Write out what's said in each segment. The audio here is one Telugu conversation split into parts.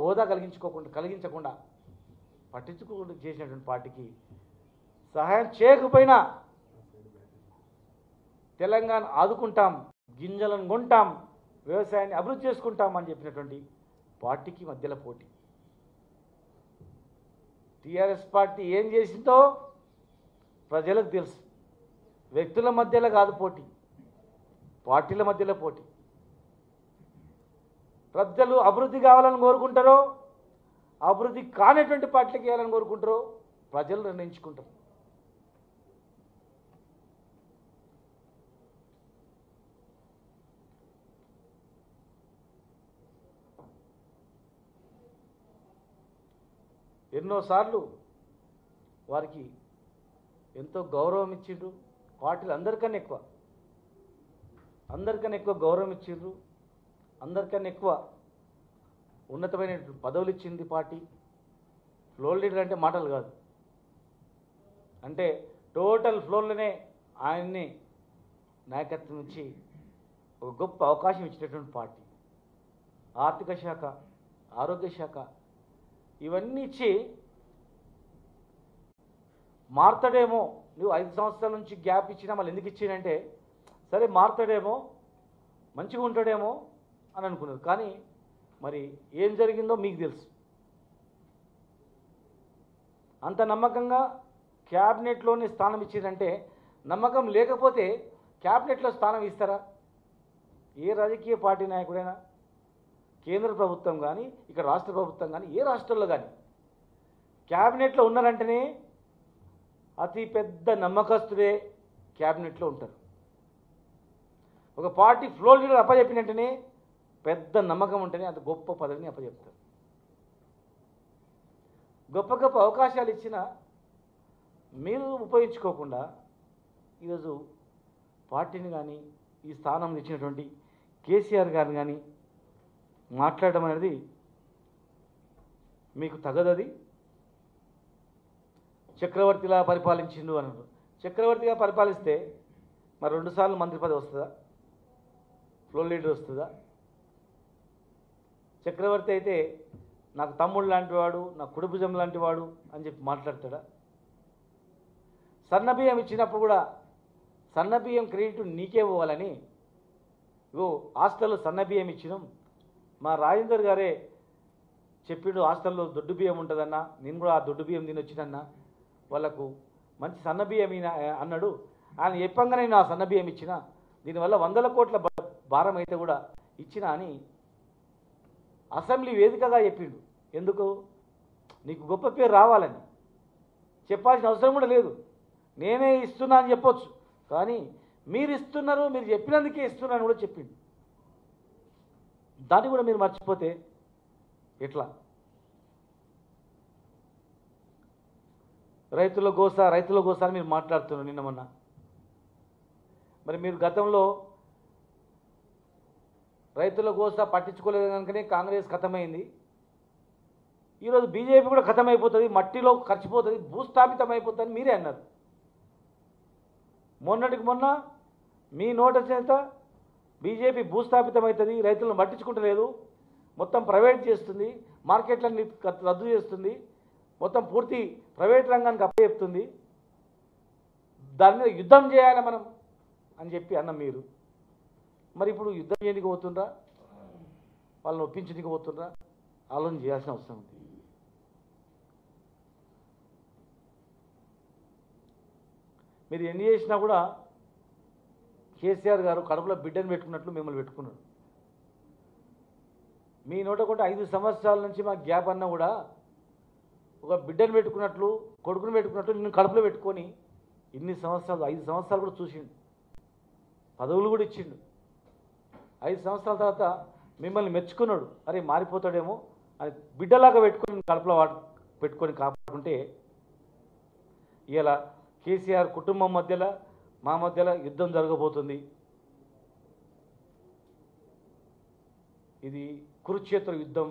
హోదా కలిగించుకోకుండా కలిగించకుండా పట్టించుకోకుండా చేసినటువంటి పార్టీకి సహాయం చేయకపోయినా తెలంగాణ ఆదుకుంటాం గింజలను కొంటాం వ్యవసాయాన్ని అభివృద్ధి చేసుకుంటాం అని చెప్పినటువంటి పార్టీకి మధ్యలో పోటీ టీఆర్ఎస్ పార్టీ ఏం చేసిందో ప్రజలకు తెలుసు వ్యక్తుల మధ్యలో కాదు పోటీ పార్టీల మధ్యలో పోటీ ప్రజలు అభివృద్ధి కావాలని కోరుకుంటారో అభివృద్ధి కానటువంటి పార్టీలకు వేయాలని కోరుకుంటారో ప్రజలు నిర్ణయించుకుంటారు ఎన్నోసార్లు వారికి ఎంతో గౌరవం ఇచ్చిండ్రు పార్టీలు అందరికన్నా ఎక్కువ అందరికన్నా ఎక్కువ గౌరవం ఇచ్చిండ్రు అందరికన్నా ఎక్కువ ఉన్నతమైన పదవులు ఇచ్చింది పార్టీ ఫ్లోర్ లీడర్ అంటే మాటలు కాదు అంటే టోటల్ ఫ్లోర్లోనే ఆయన్ని నాయకత్వం ఇచ్చి ఒక గొప్ప అవకాశం ఇచ్చినటువంటి పార్టీ ఆర్థిక శాఖ ఆరోగ్య శాఖ ఇవన్నీ ఇచ్చి మారుతాడేమో నువ్వు ఐదు సంవత్సరాల నుంచి గ్యాప్ ఇచ్చినా మళ్ళీ ఎందుకు ఇచ్చినంటే సరే మారుతాడేమో మంచిగా ఉంటాడేమో అని అనుకున్నారు కానీ మరి ఏం జరిగిందో మీకు తెలుసు అంత నమ్మకంగా క్యాబినెట్లోనే స్థానం ఇచ్చిందంటే నమ్మకం లేకపోతే క్యాబినెట్లో స్థానం ఇస్తారా ఏ రాజకీయ పార్టీ నాయకుడైనా కేంద్ర ప్రభుత్వం కానీ ఇక్కడ రాష్ట్ర ప్రభుత్వం కానీ ఏ రాష్ట్రంలో కానీ క్యాబినెట్లో ఉన్నారంటేనే అతి పెద్ద నమ్మకస్తుడే క్యాబినెట్లో ఉంటారు ఒక పార్టీ ఫ్లోర్ లీడర్ అప్పచెప్పినట్టునే పెద్ద నమ్మకం ఉంటేనే అంత గొప్ప పదవిని అప్పచెప్తారు గొప్ప గొప్ప అవకాశాలు ఇచ్చిన మీరు ఉపయోగించుకోకుండా ఈరోజు పార్టీని కానీ ఈ స్థానం ఇచ్చినటువంటి కేసీఆర్ గారిని కానీ మాట్లాడడం అనేది మీకు తగదది చక్రవర్తిలా పరిపాలించిండు అన్నారు చక్రవర్తిగా పరిపాలిస్తే మరి రెండుసార్లు మంత్రి పదవి వస్తుందా ఫ్లో లీడర్ వస్తుందా చక్రవర్తి అయితే నాకు తమ్ముడు లాంటి వాడు నా కుడిభుజం లాంటి వాడు అని చెప్పి మాట్లాడతాడా సన్నబియ్యం ఇచ్చినప్పుడు కూడా సన్నబియ్యం క్రెడిట్ నీకే పోవాలని ఇగో హాస్టల్లో సన్నబియ్యం ఇచ్చినాం మా రాజేందర్ గారే చెప్పిండు హాస్టల్లో దొడ్డు బియ్యం ఉంటుందన్న నేను కూడా ఆ దొడ్డు బియ్యం తిని వచ్చినన్నా వాళ్ళకు మంచి సన్న బియ్యం ఈయన అన్నాడు ఆయన చెప్పంగానే నేను ఆ సన్న బియ్యం ఇచ్చిన దీనివల్ల వందల కోట్ల బ- భారం అయితే కూడా ఇచ్చిన అని అసెంబ్లీ వేదికగా చెప్పిండు ఎందుకు నీకు గొప్ప పేరు రావాలని చెప్పాల్సిన అవసరం కూడా లేదు నేనే ఇస్తున్నా అని చెప్పొచ్చు కానీ మీరు ఇస్తున్నారు మీరు చెప్పినందుకే ఇస్తున్నాను కూడా చెప్పిండు దాన్ని కూడా మీరు మర్చిపోతే ఎట్లా రైతుల గోస రైతుల గోస అని మీరు మాట్లాడుతున్నారు నిన్న మొన్న మరి మీరు గతంలో రైతుల గోస పట్టించుకోలేదు కనుకనే కాంగ్రెస్ ఖతమైంది ఈరోజు బీజేపీ కూడా ఖతమైపోతుంది మట్టిలో ఖర్చిపోతుంది భూస్థాపితం అయిపోతుంది మీరే అన్నారు మొన్నటికి మొన్న మీ నోట చేత బీజేపీ భూస్థాపితం అవుతుంది రైతులను పట్టించుకుంటలేదు మొత్తం ప్రైవేట్ చేస్తుంది మార్కెట్లన్నీ క- రద్దు చేస్తుంది మొత్తం పూర్తి ప్రైవేట్ రంగానికి అప్పచెప్తుంది దాని మీద యుద్ధం చేయాలి మనం అని చెప్పి అన్న మీరు మరి ఇప్పుడు యుద్ధం చేయడానికి పోతుండ్రా వాళ్ళని ఒప్పించడానికి పోతుండ్రా ఆలోచన చేయాల్సిన అవసరం ఉంది మీరు ఎన్ని చేసినా కూడా కేసీఆర్ గారు కడుపులో బిడ్డను పెట్టుకున్నట్లు మిమ్మల్ని పెట్టుకున్నాడు మీ నోట కూడా ఐదు సంవత్సరాల నుంచి మాకు గ్యాప్ అన్నా కూడా ఒక బిడ్డను పెట్టుకున్నట్లు కొడుకును పెట్టుకున్నట్లు నిన్ను కడుపులో పెట్టుకొని ఇన్ని సంవత్సరాలు ఐదు సంవత్సరాలు కూడా చూసిండు పదవులు కూడా ఇచ్చిండు ఐదు సంవత్సరాల తర్వాత మిమ్మల్ని మెచ్చుకున్నాడు అరే మారిపోతాడేమో అని బిడ్డలాగా పెట్టుకొని కడుపులో వాడు పెట్టుకొని కాపాడుకుంటే ఇలా కేసీఆర్ కుటుంబం మధ్యలో మా మధ్యలో యుద్ధం జరగబోతుంది ఇది కురుక్షేత్ర యుద్ధం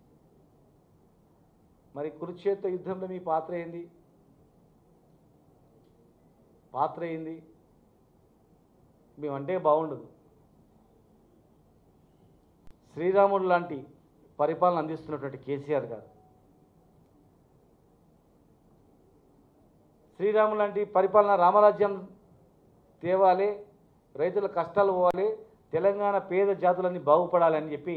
మరి కురుక్షేత్ర యుద్ధంలో మీ పాత్ర ఏంది పాత్ర ఏంది మేమంటే బాగుండదు శ్రీరాముడు లాంటి పరిపాలన అందిస్తున్నటువంటి కేసీఆర్ గారు శ్రీరాము లాంటి పరిపాలన రామరాజ్యం తేవాలి రైతుల కష్టాలు పోవాలి తెలంగాణ పేద జాతులన్నీ బాగుపడాలని చెప్పి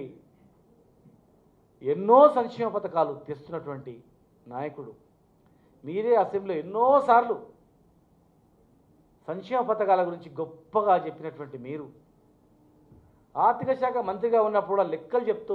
ఎన్నో సంక్షేమ పథకాలు తెస్తున్నటువంటి నాయకుడు మీరే అసెంబ్లీలో ఎన్నోసార్లు సంక్షేమ పథకాల గురించి గొప్పగా చెప్పినటువంటి మీరు ఆర్థిక శాఖ మంత్రిగా ఉన్నప్పుడు కూడా లెక్కలు చెప్తూ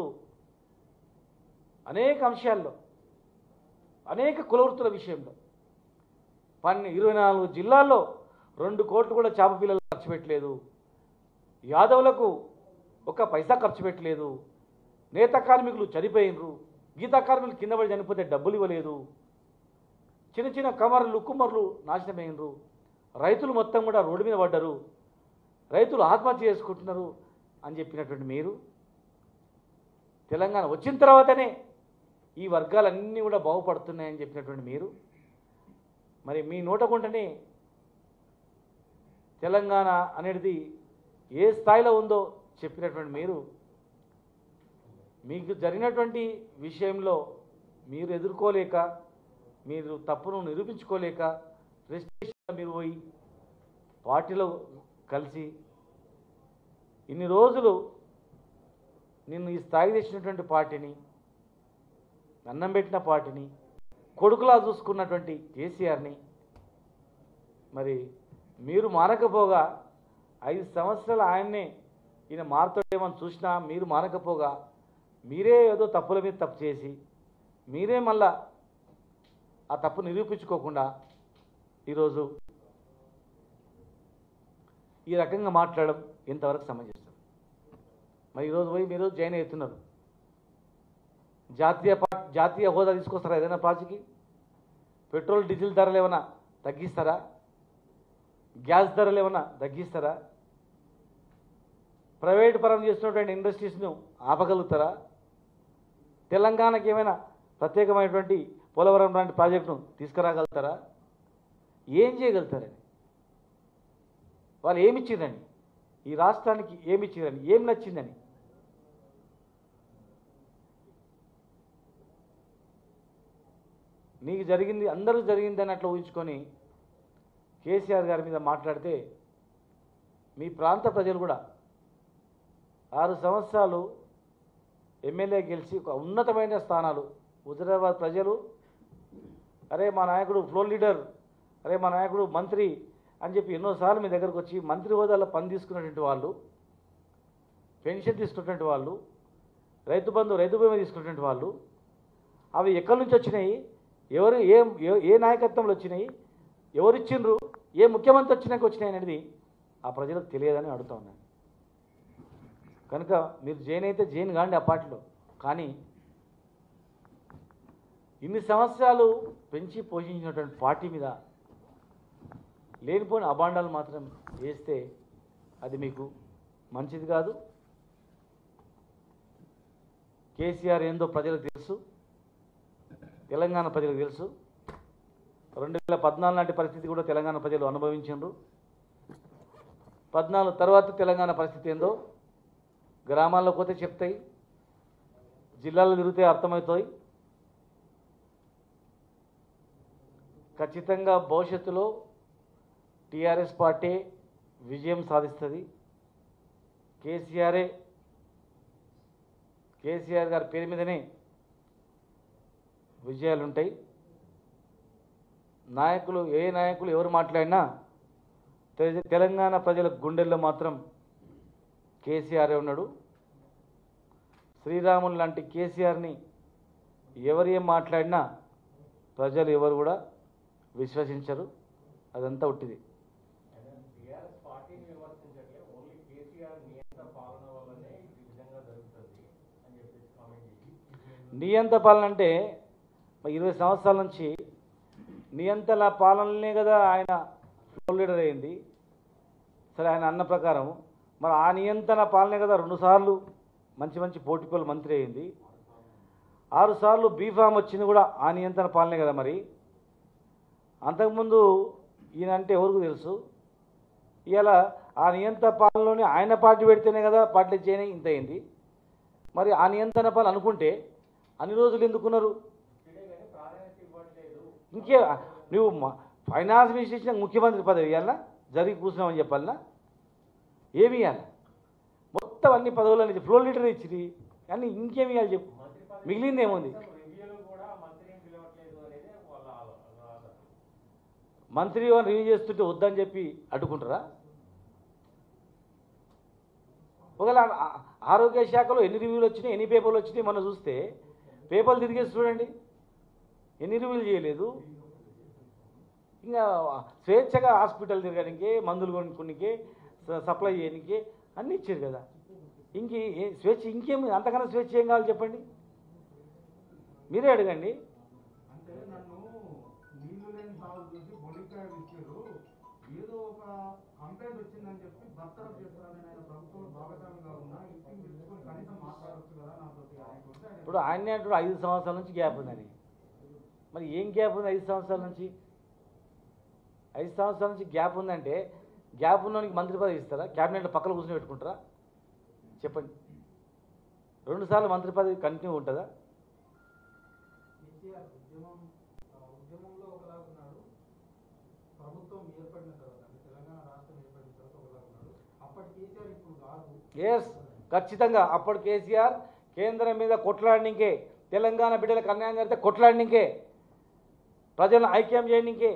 అనేక అంశాల్లో అనేక కులవృత్తుల విషయంలో పన్ను ఇరవై నాలుగు జిల్లాల్లో రెండు కోట్లు కూడా చేప పిల్లలు ఖర్చు పెట్టలేదు యాదవులకు ఒక పైసా ఖర్చు పెట్టలేదు నేత కార్మికులు చనిపోయినరు గీతా కార్మికులు కింద పడి చనిపోతే డబ్బులు ఇవ్వలేదు చిన్న చిన్న కమర్లు కుమ్మర్లు నాశనమైనరు రైతులు మొత్తం కూడా రోడ్డు మీద పడ్డరు రైతులు ఆత్మహత్య చేసుకుంటున్నారు అని చెప్పినటువంటి మీరు తెలంగాణ వచ్చిన తర్వాతనే ఈ వర్గాలన్నీ కూడా బాగుపడుతున్నాయని చెప్పినటువంటి మీరు మరి మీ నోటకుంటనే తెలంగాణ అనేది ఏ స్థాయిలో ఉందో చెప్పినటువంటి మీరు మీకు జరిగినటువంటి విషయంలో మీరు ఎదుర్కోలేక మీరు తప్పును నిరూపించుకోలేక రిజిస్ట్రేషన్లో మీరు పోయి పార్టీలో కలిసి ఇన్ని రోజులు నిన్ను ఈ స్థాయి తెచ్చినటువంటి పార్టీని అన్నం పెట్టిన పార్టీని కొడుకులా చూసుకున్నటువంటి కేసీఆర్ని మరి మీరు మారకపోగా ఐదు సంవత్సరాలు ఆయన్నే ఈయన మారుతాడేమని చూసినా మీరు మారకపోగా మీరే ఏదో తప్పుల మీద తప్పు చేసి మీరే మళ్ళా ఆ తప్పు నిరూపించుకోకుండా ఈరోజు ఈ రకంగా మాట్లాడడం ఇంతవరకు సమంజసం మరి ఈరోజు పోయి మీరు జాయిన్ అవుతున్నారు జాతీయ పా జాతీయ హోదా తీసుకొస్తారా ఏదైనా పార్టీకి పెట్రోల్ డీజిల్ ధరలు ఏమైనా తగ్గిస్తారా గ్యాస్ ధరలు ఏమైనా తగ్గిస్తారా ప్రైవేట్ పరం చేస్తున్నటువంటి ఇండస్ట్రీస్ను ఆపగలుగుతారా తెలంగాణకి ఏమైనా ప్రత్యేకమైనటువంటి పోలవరం లాంటి ప్రాజెక్టును తీసుకురాగలుగుతారా ఏం చేయగలుగుతారని వాళ్ళు ఏమి ఇచ్చిందని ఈ రాష్ట్రానికి ఏమి ఇచ్చిందని ఏం నచ్చిందని నీకు జరిగింది అందరూ జరిగింది అని అట్లా ఊహించుకొని కేసీఆర్ గారి మీద మాట్లాడితే మీ ప్రాంత ప్రజలు కూడా ఆరు సంవత్సరాలు ఎమ్మెల్యే గెలిచి ఒక ఉన్నతమైన స్థానాలు హుజరాబాద్ ప్రజలు అరే మా నాయకుడు ఫ్లోర్ లీడర్ అరే మా నాయకుడు మంత్రి అని చెప్పి ఎన్నోసార్లు మీ దగ్గరకు వచ్చి మంత్రి హోదాలో పని తీసుకున్నటువంటి వాళ్ళు పెన్షన్ తీసుకున్నటువంటి వాళ్ళు రైతు బంధు రైతు బీమా తీసుకున్నటువంటి వాళ్ళు అవి ఎక్కడి నుంచి వచ్చినాయి ఎవరు ఏ ఏ- ఏ నాయకత్వంలో వచ్చినాయి ఎవరు ఇచ్చిండ్రు ఏ ముఖ్యమంత్రి వచ్చినాక వచ్చినాయి అనేది ఆ ప్రజలకు తెలియదని అడుగుతా ఉన్నాను కనుక మీరు జైన్ అయితే జైన్ కాండి ఆ పార్టీలో కానీ ఇన్ని సంవత్సరాలు పెంచి పోషించినటువంటి పార్టీ మీద లేనిపోని అబాండాలు మాత్రం వేస్తే అది మీకు మంచిది కాదు కేసీఆర్ ఏందో ప్రజలకు తెలుసు తెలంగాణ ప్రజలకు తెలుసు రెండు వేల పద్నాలుగు నాటి పరిస్థితి కూడా తెలంగాణ ప్రజలు అనుభవించారు పద్నాలుగు తర్వాత తెలంగాణ పరిస్థితి ఏందో గ్రామాల్లో పోతే చెప్తాయి జిల్లాలో తిరిగితే అర్థమవుతాయి ఖచ్చితంగా భవిష్యత్తులో టీఆర్ఎస్ పార్టీ విజయం సాధిస్తుంది కేసీఆరే కేసీఆర్ గారి పేరు మీదనే విజయాలు ఉంటాయి నాయకులు ఏ నాయకులు ఎవరు మాట్లాడినా తె- తెలంగాణ ప్రజల గుండెల్లో మాత్రం కేసీఆరే ఉన్నాడు శ్రీరాములు లాంటి కేసీఆర్ని ఎవరు ఏం మాట్లాడినా ప్రజలు ఎవరు కూడా విశ్వసించరు అదంతా ఉట్టిది టీఆర్ఎస్ పార్టీని విమర్శించట్లే ఓన్లీ కేసీఆర్ నియంత్రణ పాలన వల్లనే ఈ విధంగా జరుగుతుంది అని చెప్పేసి కామెంట్ చేసి నియంత పాలన అంటే మరి ఇరవై సంవత్సరాల నుంచి నియంతల పాలనలే కదా ఆయన ఫ్లోర్ లీడర్ అయింది సరే ఆయన అన్న ప్రకారం మరి ఆ నియంత్రణ పాలనే కదా రెండుసార్లు మంచి మంచి పోటీకోలు మంత్రి అయింది ఆరు సార్లు బీఫామ్ వచ్చింది కూడా ఆ నియంత్రణ పాలనే కదా మరి అంతకుముందు ఈయన అంటే ఎవరికి తెలుసు ఇవాళ ఆ నియంత్రణ పాలనలోనే ఆయన పార్టీ పెడితేనే కదా పార్టీ చేయని ఇంత అయింది మరి ఆ నియంత్రణ పాలు అనుకుంటే అన్ని రోజులు ఎందుకున్నారు ఇదే కానీ ప్రాధాన్యత ఇవ్వట్లేదు ఇంకే నువ్వు మ- ఫైనాన్స్ మినిస్టర్ ఇచ్చిన ముఖ్యమంత్రి పదవి ఇవ్వాలన్నా జరిగి కూర్చున్నామని చెప్పాలన్నా ఏమి ఇవ్వాలి మొత్తం అన్ని పదవులు ఫ్లోర్ లీడర్ ఇచ్చింది కానీ ఇంకేమి ఇవ్వాలి చెప్పు మంత్రి పదవి మిగిలింది ఏముంది రివ్యూలు కూడా మంత్రిని పిలవట్లేదు అనేది వాళ్ళ ఆలో- వాదన. మంత్రి ఏమైనా రివ్యూ చేస్తుంటే వద్దని చెప్పి అడ్డుకుంటారా ఒకవేళ ఆ- ఆరోగ్య శాఖలో ఎన్ని రివ్యూలు వచ్చినాయి ఎన్ని పేపర్లు వచ్చినాయి మనం చూస్తే పేపర్లు తిరిగేసి చూడండి ఎన్ని రివ్యూలు చేయలేదు ఇంకా స్వేచ్ఛగా హాస్పిటల్ తిరగడానికి మందులు కొనుక్కోనికి స- సప్లై చేయడానికి అన్నీ ఇచ్చారు కదా ఇంక ఏ- స్వేచ్ఛ ఇంకేం అంతకన్నా స్వేచ్ఛ ఏం కావాలి చెప్పండి మీరే అడగండి అంటే నన్ను నీళ్లు లేని సాగు చూసి బొలికాయ ఇచ్చారు ఏదో ఒక కంప్లైంట్ వచ్చిందని చెప్పి బర్తరఫ్ చేస్తారని ఆయన ప్రభుత్వంలో భాగస్వామిగా ఉన్నా ఇంటికి పిలుచుకొని కనీసం మాట్లాడొచ్చు కదా నాతో అనుకుంటే ఆయన ఇప్పుడు ఆయనే అంటాడు ఐదు సంవత్సరాల నుంచి గ్యాప్ ఉందని మరి ఏం గ్యాప్ ఉంది ఐదు సంవత్సరాల నుంచి ఐదు సంవత్సరాల నుంచి గ్యాప్ ఉందంటే గ్యాప్ ఉన్నోనికి మంత్రి పదవి ఇస్తారా క్యాబినెట్లో పక్కన కూర్చొని పెట్టుకుంటారా చెప్పండి రెండుసార్లు మంత్రి పదవి కంటిన్యూ ఉంటుందా కేసీఆర్ ఉద్యమం ఆ, ఉద్యమంలో ఒకలాగా ఉన్నాడు ప్రభుత్వం ఏర్పడిన తర్వాత అంటే తెలంగాణ రాష్ట్రం ఏర్పడిన తర్వాత ఒకలాగా ఉన్నాడు అప్పటి కేసీఆర్ ఇప్పుడు కాదు ఎస్ ఖచ్చితంగా అప్పుడు కేసీఆర్ కేంద్రం మీద కొట్లాడనికే తెలంగాణ బిడ్డలకు అన్యాయం జరిగితే కొట్లాడనికే ప్రజలను ఐక్యం చేయనికే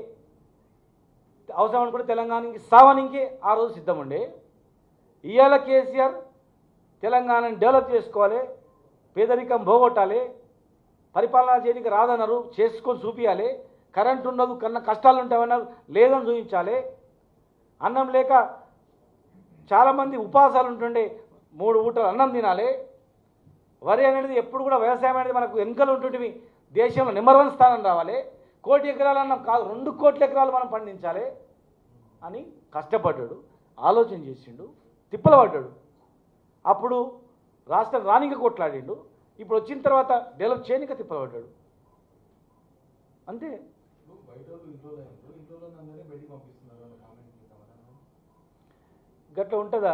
అవసరం అనుకుంటే తెలంగాణకి సావనికే ఆ రోజు సిద్ధం ఉండే ఇవాళ కేసీఆర్ తెలంగాణని డెవలప్ చేసుకోవాలి పేదరికం పోగొట్టాలి పరిపాలన చేయడానికి రాదన్నారు చేసుకొని చూపించాలి కరెంట్ ఉండదు కన్నా కష్టాలు ఉంటామన్నారు లేదని చూపించాలి అన్నం లేక చాలామంది ఉపవాసాలు ఉంటుండే మూడు ఊటలు అన్నం తినాలి వరి అనేది ఎప్పుడు కూడా వ్యవసాయం అనేది మనకు వెనుకలు ఉంటుంటివి దేశంలో నెంబర్ వన్ స్థానం రావాలి కోటి ఎకరాలు అన్నం కాదు రెండు కోట్ల ఎకరాలు మనం పండించాలి అని కష్టపడ్డాడు ఆలోచన చేసిండు తిప్పలు పడ్డాడు అప్పుడు రాష్ట్రం రానిక కొట్లాడిండు ఇప్పుడు వచ్చిన తర్వాత డెవలప్ చేయనిక తిప్పలు పడ్డాడు అంతే ఇప్పుడు బయట వాళ్ళు ఇంట్లో ఇంట్లో ఇంట్లో అందరినీ బయటికి పంపిస్తున్నారు అన్న కామెంట్కి సమాధానం గట్ల ఉంటుందా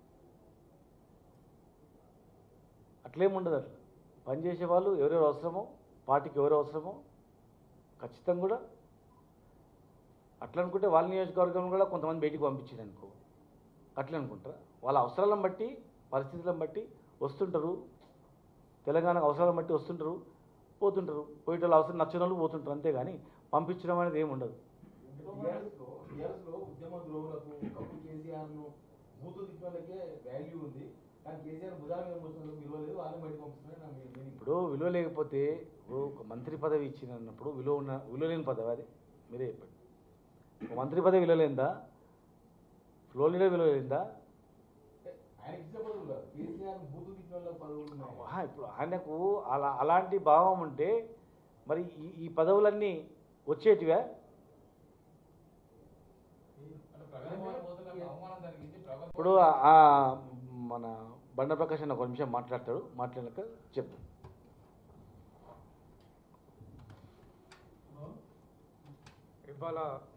అట్లేముండదు అట్లా పనిచేసే వాళ్ళు ఎవరెవరు అవసరమో పార్టీకి ఎవరు అవసరమో ఖచ్చితంగా కూడా అట్లా అనుకుంటే వాళ్ళ నియోజకవర్గం కూడా కొంతమంది బయటికి పంపించింది అనుకో అట్లా అనుకుంటారా వాళ్ళ అవసరాలను బట్టి పరిస్థితులను బట్టి వస్తుంటారు తెలంగాణకు అవసరాలను బట్టి వస్తుంటారు పోతుంటారు పోయేటోళ్ళు అవసరం నచ్చిన వాళ్ళు పోతుంటారు అంతేగాని పంపించడం అనేది ఏమి ఉండదు టీఆర్ఎస్ లో టీఆర్ఎస్ లో ఉద్యమ ద్రోహులకు ఒకప్పుడు కేసీఆర్ ను బూతు తిప్పలకే వాల్యూ ఉంది కానీ కేసీఆర్ భుజాల మీద మోసిన విలువ లేదు వాళ్ళని బయటకు పంపిస్తున్నారు నా మీనింగ్ ఇప్పుడు విలువ లేకపోతే ఇప్పుడు ఒక మంత్రి పదవి ఇచ్చినప్పుడు విలువ ఉన్న విలువ లేని పదవి అది మీరే చెప్పండి ఒక మంత్రి పదవి విలువ లేనిదా ఫ్లో లీడర్ విలువ లేనిదా ఆయన ఇచ్చిన పదవులు కాదు కేసీఆర్ బూతు తిప్పల పదవులు ఉన్నాయి ఆహా, ఇప్పుడు ఆయనకు అలా అలాంటి భావం ఉంటే మరి ఈ ఈ పదవులన్నీ వచ్చేటివా ఇప్పుడు ఆ- ఆ మన బండ ప్రకాష్ అన్న ఒక నిమిషం మాట్లాడతాడు మాట్లాడాక చెప్తాను ఇవాళ